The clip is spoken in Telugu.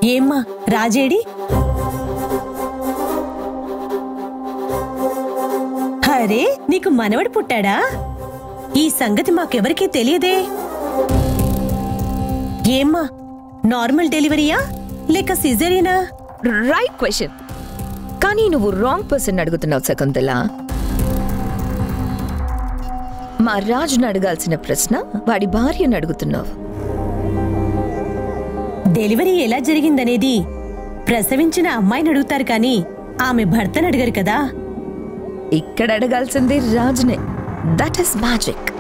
ఏమ్మా రాజేడి అరే నీకు మనవడు పుట్టాడా ఈ సంగతి మాకెవరికీ తెలియదే ఏమ్మా నార్మల్ డెలివరీయా లేక సిజరీనా రైట్ క్వశ్చన్ కానీ నువ్వు రాంగ్ పర్సన్ అడుగుతున్నావు శకుంతల మా రాజును అడగాల్సిన ప్రశ్న వాడి భార్యను అడుగుతున్నావు డెలివరీ ఎలా జరిగిందనేది ప్రసవించిన అమ్మాయిని అడుగుతారు కానీ ఆమె భర్తను అడగరు కదా ఇక్కడ అడగాల్సింది రాజునే దట్ ఇస్ మ్యాజిక్